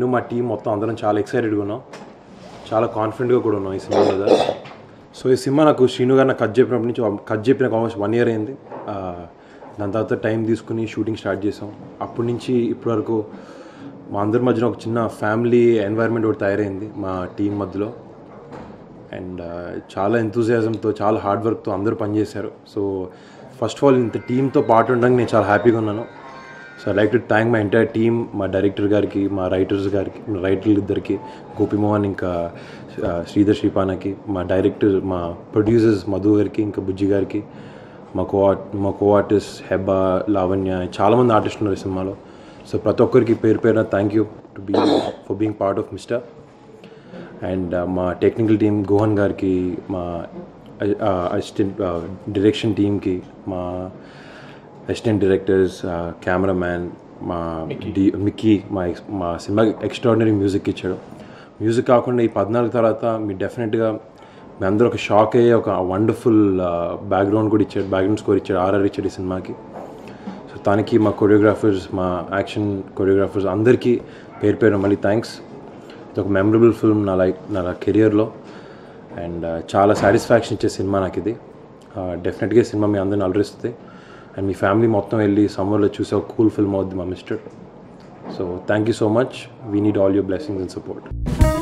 నేను మా టీం మొత్తం అందరం చాలా ఎక్సైటెడ్గా ఉన్నాం చాలా కాన్ఫిడెంట్గా కూడా ఉన్నాం ఈ సినిమా మీద సో ఈ సినిమా నాకు శ్రీను గారు నాకు కట్ చెప్పినప్పటి నుంచి కట్ చెప్పిన ఆల్మోస్ట్ వన్ ఇయర్ అయింది ఆ, దాని తర్వాత టైం తీసుకుని షూటింగ్ స్టార్ట్ చేసాం అప్పటి నుంచి ఇప్పటి వరకు మా అందరి మధ్యన ఒక చిన్న ఫ్యామిలీ ఎన్వైర్న్మెంట్ ఒకటి తయారైంది మా టీం మధ్యలో అండ్ చాలా ఎంతూజియాజంతో చాలా హార్డ్ వర్క్తో అందరూ పనిచేశారు సో ఫస్ట్ ఆఫ్ ఆల్ ఇంత టీంతో పాటు ఉండడానికి నేను చాలా హ్యాపీగా ఉన్నాను so I like to thank my entire team మా డైరెక్టర్ గారికి మా రైటర్స్ గారికి రైటర్లు ఇద్దరికి గోపిమోహన్ ఇంకా ఆ, శ్రీధర్ శ్రీపానకి మా డైరెక్టర్ మా ప్రొడ్యూసర్స్ మధు గారికి ఇంకా బుజ్జి గారికి మా కో మా కో ఆర్టిస్ట్ హెబ్బా లావణ్య చాలామంది ఆర్టిస్టులు ఉన్నారు ఈ సినిమాలో సో ప్రతి ఒక్కరికి పేరు పేరున thank you to be for being part of mister and మా టెక్నికల్ టీమ్ గోహన్ గారికి మా అసిస్టెంట్ డైరెక్షన్ టీమ్కి మా అసిస్టెంట్ డైరెక్టర్స్ కెమెరామ్యాన్ మా డి మిక్కీ మా ex- మా సినిమా ఎక్స్ట్రాడినరీ మ్యూజిక్ ఇచ్చాడు మ్యూజిక్ కాకుండా ఈ పద్నాలుగు తర్వాత మీ డెఫినెట్గా మీ అందరూ ఒక షాక్ అయ్యే ఒక వండర్ఫుల్ బ్యాక్గ్రౌండ్ కూడా ఇచ్చాడు బ్యాక్గ్రౌండ్ స్కోర్ ఇచ్చాడు ఆర్ఆర్ ఇచ్చాడు ఈ సినిమాకి సో దానికి మా కొరియోగ్రాఫర్స్ మా యాక్షన్ కొరియోగ్రాఫర్స్ అందరికీ పేరు పేరు మళ్ళీ థ్యాంక్స్ ఇది ఒక మెమరబుల్ ఫిల్మ్ నా లైఫ్ నా కెరియర్లో అండ్ చాలా సాటిస్ఫాక్షన్ ఇచ్చే సినిమా నాకు ఇది డెఫినెట్గా సినిమా మీ అందరిని అలరిస్తుంది అండ్ మీ ఫ్యామిలీ మొత్తం వెళ్ళి సమ్మర్లో చూసే ఒక కూల్ ఫిల్మ్ అవుద్ది మా mister so thank you so much we need all your blessings and support